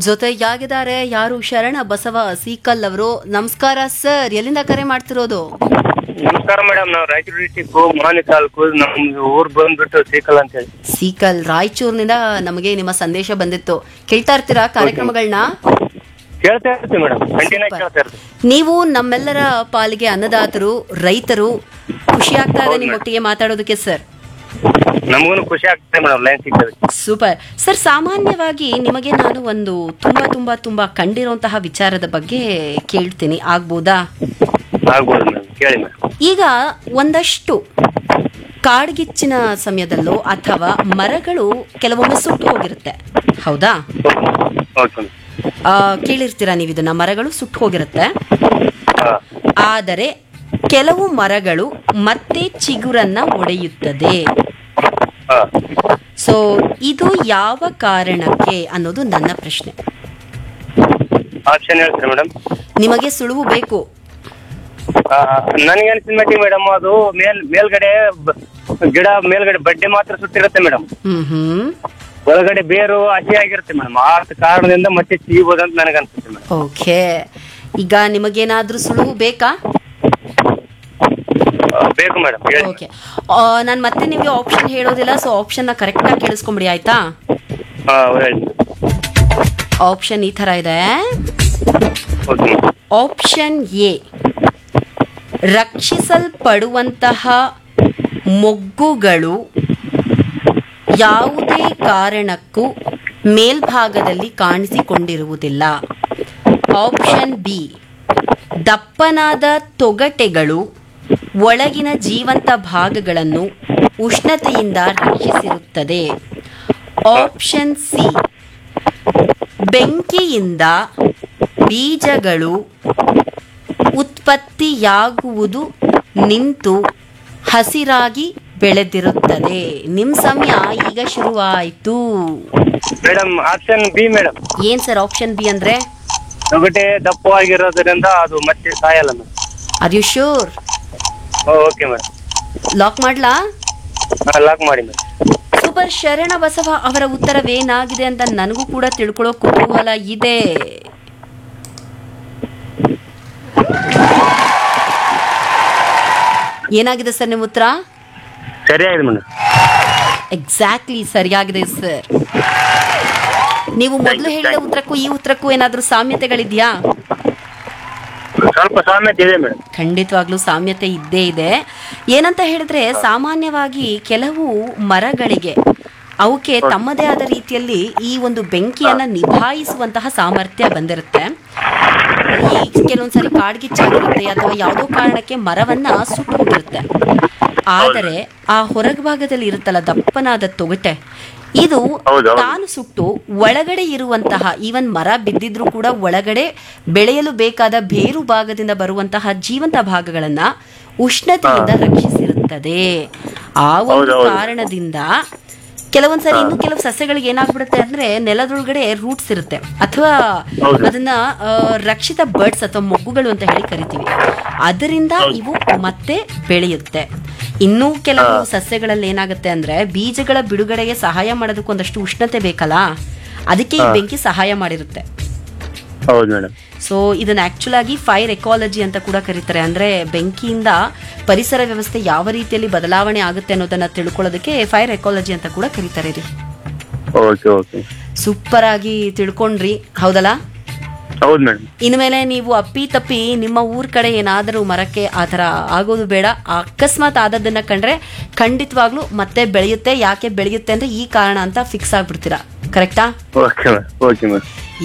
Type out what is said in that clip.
ಜೊತೆಯಾಗಿದ್ದಾರೆ ಯಾರು ಶರಣ ಬಸವ ಸೀಕಲ್ ಅವರು ನಮಸ್ಕಾರ ಸರ್ ಎಲ್ಲಿಂದ ಕರೆ ಮಾಡ್ತಿರೋದು ನಮಸ್ಕಾರ ಮೇಡಮ್ ನಾವು ರಾಯಚೂರು ಡಿಸ್ಟಿಕ್ ಮಾನಿ ತಾಲೂಕು ನಮ್ದು ಊರ್ ಬಂದ್ಬಿಟ್ಟು ಸೀಕಲ್ ಅಂತ ಹೇಳಿ ಸೀಕಲ್ ರಾಯಚೂರಿನಿಂದ ನಮಗೆ ನಿಮ್ಮ ಸಂದೇಶ ಬಂದಿತ್ತು ಕೇಳ್ತಾ ಇರ್ತೀರಾ ಕಾರ್ಯಕ್ರಮಗಳನ್ನ ಕೇಳ್ತಾ ಇರ್ತೀವಿ ಮೇಡಮ್ ಕಂಟಿನ್ಯೂ Super. ಕೇಳ್ತಾ ಇರ್ತೀವಿ ನೀವು ನಮ್ಮೆಲ್ಲರ ಪಾಲಿಗೆ ಅನ್ನದಾತರು ರೈತರು ಖುಷಿ ಆಗ್ತಾ ಇದೆ ನಿಮ್ಮೊಟ್ಟಿಗೆ ಮಾತಾಡೋದಕ್ಕೆ ಸರ್ ನಮಗೂ ಖುಷಿ ಆಗ್ತದೆ ಮೇಡಮ್ ಲೈನ್ ಸಿಗ್ತದೆ ಸೂಪರ್ ಸರ್ ಸಾಮಾನ್ಯವಾಗಿ ನಿಮಗೆ ನಾನು ಒಂದು ತುಂಬಾ ತುಂಬಾ ತುಂಬಾ ಕಂಡಿರುವಂತಹ ವಿಚಾರದ ಬಗ್ಗೆ ಕೇಳ್ತೀನಿ ಆಗ್ಬೋದಾ ಆಗ್ಬೋದು ಮೇಡಮ್ ಕೇಳಿ ಮೇಡಮ್ ಈಗ ಒಂದಷ್ಟು ಕಾಡ್ಗಿಚ್ಚಿನ ಸಮಯದಲ್ಲೋ ಅಥವಾ ಮರಗಳು ಕೆಲವೊಮ್ಮೆ ಸುಟ್ಟು ಹೋಗಿರುತ್ತೆ ಹೌದಾ ಓಕೆ ಮೇಡಮ್ ಆ, ಕೇಳಿರ್ತೀರಾ ನೀವು ಇದನ್ನ ಮರಗಳು ಸುಟ್ಟು ಹೋಗಿರುತ್ತೆ ಹಾಂ ಆದರೆ ಕೆಲವು ಮರಗಳು ಮತ್ತೆ ಚಿಗುರನ್ನ ಒಡೆಯುತ್ತದೆ ಹಾಂ ಸೊ ಇದು ಯಾವ ಕಾರಣಕ್ಕೆ ಅನ್ನೋದು ನನ್ನ ಪ್ರಶ್ನೆ ಆಪ್ಷನ್ ಹೇಳ್ತೀರಾ ಮೇಡಮ್ ನಿಮಗೆ ಸುಳುವು ಬೇಕು ನನಗೆ ಅನ್ಸಿದ ಮಟ್ಟಿಗೆ ಮೇಡಮ್ ಅದು ಮೇಲ್ ಮೇಲ್ಗಡೆ ಬ- ಗಿಡ ಮೇಲ್ಗಡೆ ಬಡ್ಡೆ ಮಾತ್ರ ಸುಟ್ಟಿರುತ್ತೆ ಮೇಡಮ್ ಹ್ಮ್ ಹ್ಮ್ ಒಳಗಡೆ ಬೇರು ಹಸಿ ಆಗಿರುತ್ತೆ ಮೇಡಮ್ ಆ ಕಾರಣದಿಂದ ಮತ್ತೆ ಚೀಬೋದು ಅಂತ ನನಗೆ ಅನ್ಸುತ್ತೆ ಮೇಡಮ್ ಓಕೆ ಈಗ ನಿಮಗೇನಾದ್ರೂ ಸುಳುವು ಬೇಕಾ ಬೇಕು ಮೇಡಮ್ ಹೇಳಿ ಓಕೆ ನಾನು ಮತ್ತೆ ನಿಮಗೆ ಆಪ್ಷನ್ ಹೇಳೋದಿಲ್ಲ ಸೊ ಆಪ್ಷನ್ನ ಕರೆಕ್ಟಾಗಿ ಕೇಳಿಸ್ಕೊಂಬಿಡಿ ಆಯ್ತಾ ಹಾಂ ಹೇಳಿ ಆಪ್ಷನ್ ಈ ಥರ ಇದೆ ಓಕೆ ಮೇಡಮ್ ಆಪ್ಷನ್ ಎ ರಕ್ಷಿಸಲ್ಪಡುವಂತಹ ಮೊಗ್ಗುಗಳು ಯಾವುದೇ ಕಾರಣಕ್ಕೂ ಮೇಲ್ಭಾಗದಲ್ಲಿ ಕಾಣಿಸಿಕೊಂಡಿರುವುದಿಲ್ಲ ಆಪ್ಷನ್ ಬಿ ದಪ್ಪನಾದ ತೊಗಟೆಗಳು ಒಳಗಿನ ಜೀವಂತ ಭಾಗಗಳನ್ನು ಉಷ್ಣತೆಯಿಂದ ರಕ್ಷಿಸಿರುತ್ತದೆ ಆಪ್ಷನ್ ಸಿ ಬೆಂಕಿಯಿಂದ ಬೀಜಗಳು ಉತ್ಪತ್ತಿಯಾಗುವುದು ನಿಂತು ಹಸಿರಾಗಿ ಬೆಳೆದಿರುತ್ತದೆ ನಿಮ್ ಸಮಯ ಈಗ ಶುರುವಾಯಿತು ಮೇಡಮ್ ಆಪ್ಷನ್ ಬಿ ಮೇಡಮ್ ಏನ್ ಸರ್ ಆಪ್ಷನ್ ಬಿ ಅಂದ್ರೆ ತೊಗಟೆ ದಪ್ಪವಾಗಿರೋದ್ರಿಂದ ಅದು ಮತ್ತೆ ಸಾಯಲ್ಲ madam are you sure okay madam lock ಮಾಡ್ಲಾ ಲಾಕ್ ಮಾಡಿ ಮೇಡಮ್ ಸೂಪರ್ ಶರಣ ಬಸವ ಅವರ ಉತ್ತರವೇನಾಗಿದೆ ಅಂತ ನನಗೂ ಕೂಡ ತಿಳ್ಕೊಳ್ಳೋ ಕುತೂಹಲ ಇದೆ ಏನಾಗಿದೆ ಸರ್ ನಿಮ್ಮ ಉತ್ತರ ಸರಿಯಾಗಿದೆ ಮೇಡಮ್ ಎಕ್ಸಾಕ್ಟ್ಲಿ ಸರಿಯಾಗಿದೆ ಸರ್ ನೀವು ಮೊದಲು ಹೇಳಿದ ಉತ್ತರಕ್ಕೂ ಈ ಉತ್ತರಕ್ಕೂ ಏನಾದರೂ ಸಾಮ್ಯತೆಗಳಿದೆಯಾ ಸ್ವಲ್ಪ ಸಾಮ್ಯತೆ ಇದೆ ಮೇಡಮ್ ಖಂಡಿತವಾಗ್ಲೂ ಸಾಮ್ಯತೆ ಇದ್ದೇ ಇದೆ ಏನಂತ ಹೇಳಿದ್ರೆ ಸಾಮಾನ್ಯವಾಗಿ ಕೆಲವು ಮರಗಳಿಗೆ ಅವಕ್ಕೆ ತಮ್ಮದೇ ಆದ ರೀತಿಯಲ್ಲಿ ಈ ಒಂದು ಬೆಂಕಿಯನ್ನ ನಿಭಾಯಿಸುವಂತಹ ಸಾಮರ್ಥ್ಯ ಬಂದಿರುತ್ತೆ ಈ ಕೆಲವೊಂದ್ಸರಿ ಕಾಡ್ಗಿಚ್ಚಾಗಿರುತ್ತೆ ಅಥವಾ ಯಾವುದೋ ಕಾರಣಕ್ಕೆ ಮರವನ್ನ ಸುಟ್ಟು ಹೋಗಿರುತ್ತೆ ಆದರೆ ಆ ಹೊರಗ ಭಾಗದಲ್ಲಿ ಇರುತ್ತಲ್ಲ ದಪ್ಪನಾದ ತೊಗಟೆ ಇದು ಹೌದು, ಹೌದು. ತಾನು ಸುಟ್ಟು ಒಳಗಡೆ ಇರುವಂತಹ ಈವನ್ ಮರ ಬಿದ್ದಿದ್ರೂ ಕೂಡ ಒಳಗಡೆ ಬೆಳೆಯಲು ಬೇಕಾದ ಬೇರು ಭಾಗದಿಂದ ಬರುವಂತಹ ಜೀವಂತ ಭಾಗಗಳನ್ನ ಉಷ್ಣತೆಯಿಂದ ರಕ್ಷಿಸಿರುತ್ತದೆ ಆ ಒಂದು ಹೌದು, ಹೌದು. ಕಾರಣದಿಂದ ಕೆಲವೊಂದ್ಸರಿ ಇನ್ನು ಕೆಲವು ಸಸ್ಯಗಳಿಗೆ ಏನಾಗ್ಬಿಡುತ್ತೆ ಅಂದ್ರೆ ನೆಲದೊಳಗಡೆ ರೂಟ್ಸ್ ಇರುತ್ತೆ ಅಥವಾ ಹೌದು. ಅದನ್ನ ಆ, ರಕ್ಷಿತ ಬರ್ಡ್ಸ್ ಅಥವಾ ಮೊಗ್ಗುಗಳು ಅಂತ ಹೇಳಿ ಕರಿತೀವಿ ಅದರಿಂದ ಇವು ಮತ್ತೆ ಬೆಳೆಯುತ್ತೆ ಇನ್ನೂ ಕೆಲವು ಸಸ್ಯಗಳಲ್ಲಿ ಏನಾಗುತ್ತೆ ಅಂದ್ರೆ ಬೀಜಗಳ ಬಿಡುಗಡೆಗೆ ಸಹಾಯ ಮಾಡೋದಕ್ಕೆ ಒಂದಷ್ಟು ಉಷ್ಣತೆ ಬೇಕಲ್ಲ ಅದಕ್ಕೆ ಈ ಬೆಂಕಿ ಸಹಾಯ ಮಾಡಿರುತ್ತೆ ಹೌದು ಮೇಡಮ್ ಸೊ ಇದನ್ನ ಆಕ್ಚುಲ್ ಆಗಿ ಫೈರ್ ಎಕಾಲಜಿ ಅಂತ ಕೂಡ ಕರೀತಾರೆ ಅಂದ್ರೆ ಬೆಂಕಿಯಿಂದ ಪರಿಸರ ವ್ಯವಸ್ಥೆ ಯಾವ ರೀತಿಯಲ್ಲಿ ಬದಲಾವಣೆ ಆಗುತ್ತೆ ಅನ್ನೋದನ್ನ ತಿಳ್ಕೊಳ್ಳೋದಕ್ಕೆ ಫೈರ್ ಎಕಾಲಜಿ ಅಂತ ಕೂಡ ಕರೀತಾರೆ ರೀ ಓಕೆ ಓಕೆ ಸೂಪರ್ ಆಗಿ ತಿಳ್ಕೊಂಡ್ರಿ ಹೌದಲ್ಲ ಹೌದು ಮೇಡಮ್ ಇನ್ಮೇಲೆ ನೀವು ಅಪ್ಪಿ ತಪ್ಪಿ ನಿಮ್ಮ ಊರ್ ಕಡೆ ಏನಾದರೂ ಮರಕ್ಕೆ ಆ ಥರ ಆಗೋದು ಬೇಡ ಅಕಸ್ಮಾತ್ ಆದದ್ದನ್ನ ಕಂಡ್ರೆ ಖಂಡಿತವಾಗ್ಲೂ ಮತ್ತೆ ಬೆಳೆಯುತ್ತೆ ಯಾಕೆ ಬೆಳೆಯುತ್ತೆ ಅಂದ್ರೆ ಈ ಕಾರಣ ಅಂತ ಫಿಕ್ಸ್ ಆಗ್ಬಿಡ್ತೀರಾ ಕರೆಕ್ಟಾ ಓಕೆ ಮೇಡಮ್ ಓಕೆ ಮೇಡಮ್